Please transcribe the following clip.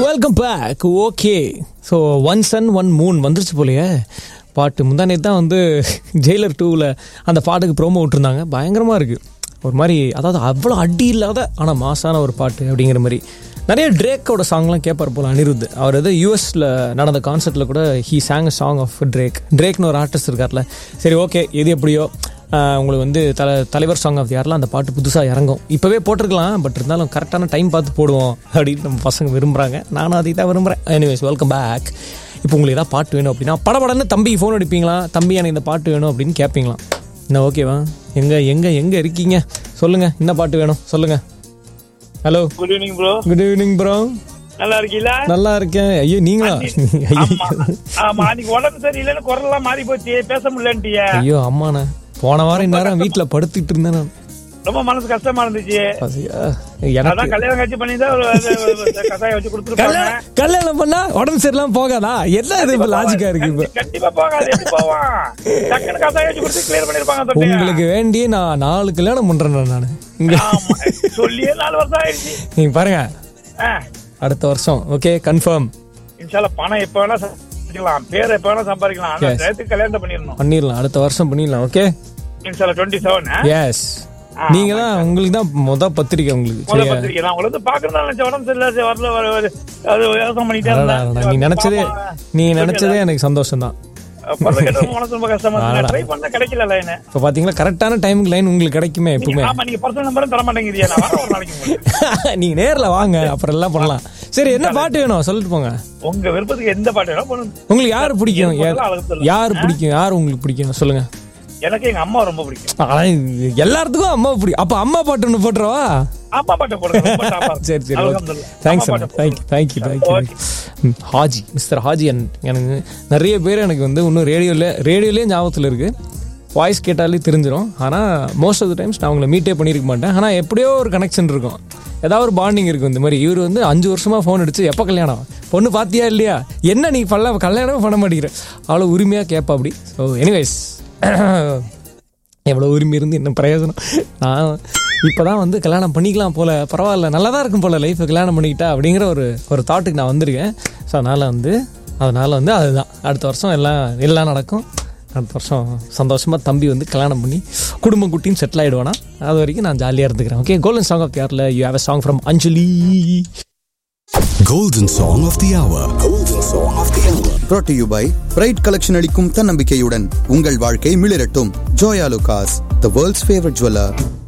Welcome back okay so one sun one moon வந்துருச்சு போலயே பாட்டு முந்தானே தான் வந்து ஜெயிலர் டூவில் அந்த பாட்டுக்கு ப்ரோமோ விட்டுருந்தாங்க பயங்கரமாக இருக்குது ஒரு மாதிரி அதாவது அவ்வளோ அடி இல்லாத ஆனால் மாசான ஒரு பாட்டு அப்படிங்கிற மாதிரி நிறைய ட்ரேக்கோட சாங்லாம் கேட்பார் போல் அனிருத் அவர் எது யூஎஸில் நடந்த கான்சர்ட்டில் கூட he song a song of Drake ட்ரேக்னு ஒரு ஆர்டிஸ்ட் இருக்கார்ல சரி ஓகே எது எப்படியோ ஆஹ் உங்களுக்கு வந்து தல தலைவர் சாங் ஆஃப் யாரில் அந்த பாட்டு புதுசாக இறங்கும் இப்போவே போட்டிருக்கலாம் பட் இருந்தாலும் கரெக்டான டைம் பார்த்து போடுவோம் அப்படின்னு நம்ம பசங்க விரும்புகிறாங்க நானும் அதை தான் விரும்புகிறேன் எனிவேஸ் வெல்கம் பேக் இப்போ உங்களுக்கு ஏதாவது பாட்டு வேணும் அப்படின்னா படபடன்னு தம்பி ஃபோன் அடிப்பீங்களா தம்பி எனக்கு இந்த பாட்டு வேணும் அப்படின்னு கேட்பீங்களாம் என்ன ஓகேவா எங்கே எங்கே எங்கே இருக்கீங்க சொல்லுங்கள் என்ன பாட்டு வேணும் சொல்லுங்கள் hello good evening bro good evening bro நல்லா இருக்கீங்களா நல்லா இருக்கேன் ஐயோ நீங்களா ஆமா ஆமா அன்னைக்கு உடம்பு சரியில்லைன்னு குரல் எல்லாம் மாறி போச்சு பேச முடியலன்ட்டிய ஐயோ அம்மாண்ணே போன வாரம் இந்நேரம் வீட்டில் படுத்துட்டு இருந்தேன் நான் ரொம்ப மனசு கஷ்டமா இருந்துச்சு பசியா. அதான் எனக்கு கல்யாணம் காட்சி பண்ணி தான் ஒரு ஒரு- ஒரு கசாயம் வச்சு கொடுத்துருப்பாங்க கல்யாணம் கல்யாணம் பண்ணா உடம்பு சரியில்லாம போகாதா என்ன இது இப்ப லாஜிக்கா இருக்கு இப்ப கண்டிப்பா போகாது எப்படி போவான் டக்குனு கசாயம் வச்சு கொடுத்து கிளியர் பண்ணிருப்பாங்க தொண்டைய. உங்களுக்கு வேண்டிய நான் நாலு கல்யாணம் பண்றேன் நான் இங்க ஆமா சொல்லியே நாலு வருஷம் ஆயிடுச்சு நீங்க பாருங்க ஆ, அடுத்த வருஷம் ஓகே கன்ஃபார்ம் இன்ஷால்லா பணம் எப்ப வேணா சம்பாதிக்கலாம் பேர் எப்ப வேணா சம்பாதிக்கலாம் ஆனா Yes. நேரத்துக்கு கல்யாணம் பண்ணிடணும் பண்ணிடலாம் அடுத்த வருஷம் பண்ணிடலாம் ஓகே இன்ஷால்லா டுவெண்ட்டி செவன் எஸ் நீங்க தான் உங்களுக்கு தான் முத பத்திரிக்கை உங்களுக்கு முதல் சரியா பத்திரிக்கை நான் உங்களை வந்து பாக்குறதா நினைச்ச உடம்பு சரியில்லை சரி, வரல வர வர அது யோசனை பண்ணிட்டே அடடா, இருந்தேன் அடடா, நீ நினைச்சதே நீ நினைச்சதே எனக்கு சந்தோஷம் தான் பரவாயில்ல, கேட்டது மனசு ரொம்ப கஷ்டமா இருக்கு ட்ரை பண்ண கிடைக்கல லைன் இப்ப பாத்தீங்களா கரெக்டான டைமுக்கு லைன் உங்களுக்கு கிடைக்குமே எப்பவுமே ஆமா நீங்க பர்சனல் நம்பரும் தர மாட்டேங்கிறீங்க நான் வரேன் ஒரு நாளைக்கு உங்களுக்கு. நீங்க நேர்ல வாங்க அப்புறம் எல்லாம் பண்ணலாம் சரி என்ன பாட்டு வேணும் சொல்லிட்டு போங்க உங்க விருப்பத்துக்கு எந்த பாட்டு வேணா பண்ணுங்க உங்களுக்கு யாரு பிடிக்கும் எனக்கு யார்- முதல்ல அழகு சொல்லு. யாரு பிடிக்கும் யார் உங்களுக்கு பிடிக்கும் சொல்லுங்க எனக்கு எங்க அம்மா ரொம்ப பிடிக்கும் ஆனா, இது எல்லாத்துக்கும் அம்மா பிடிக்கும் அப்ப அம்மா பாட்டு ஒன்று போட்டுருவா அம்மா பாட்டை போடுங்க ரொம்ப top ஆ இருக்கு. சரி சரி அல்ஹம்துலில்லாஹ். தேங்க்ஸ் அம்மா அண்ணா பாட்டை thank you thank you thank you Okay. Haji mister Haji அன் எனக்கு நிறைய பேர் எனக்கு வந்து இன்னும் ரேடியோவில் ரேடியோலேயே ஞாபகத்தில் இருக்குது வாய்ஸ் கேட்டாலே தெரிஞ்சிடும் ஆனால் மோஸ்ட் ஆஃப் த டைம்ஸ் நான் உங்களை மீட்டே பண்ணியிருக்க மாட்டேன் ஆனால் எப்படியோ ஒரு கனெக்ஷன் இருக்கும் ஏதாவது ஒரு பாண்டிங் இருக்கும் இந்த மாதிரி இவர் வந்து அஞ்சு வருஷமாக ஃபோன் அடிச்சு எப்போ கல்யாணம் பொண்ணு பார்த்தியா இல்லையா என்ன நீ பண்ணல கல்யாணமே பண்ண மாட்டேங்கிற அவ்வளோ உரிமையாக கேட்பா அப்படி ஸோ எனிவேஸ் எவ்வளோ உரிமை இருந்து என்ன பிரயோஜனம் நான் இப்போ தான் வந்து கல்யாணம் பண்ணிக்கலாம் போல பரவாயில்ல நல்லா தான் இருக்கும் போல லைஃப்பை கல்யாணம் பண்ணிக்கிட்டா அப்படிங்கிற ஒரு ஒரு தாட்டுக்கு நான் வந்திருக்கேன் ஸோ அதனால் வந்து அதனால் வந்து அதுதான் அடுத்த வருஷம் எல்லாம் எல்லாம் நடக்கும் அடுத்த வருஷம் சந்தோஷமாக தம்பி வந்து கல்யாணம் பண்ணி குடும்பம் குட்டியும் செட்டில் ஆகிடுவானா அது வரைக்கும் நான் ஜாலியாக இருந்துக்கிறேன் ஓகே கோல்டன் சாங் ஆஃப் யாரில் you have a song from Anjali Golden Song of the Hour. Golden Song of the Hour. brought to you by pride collection அளிக்கும் தன்னம்பிக்கையுடன் உங்கள் வாழ்க்கை மிளிரட்டும் Joyalukkas the world's favourite jeweller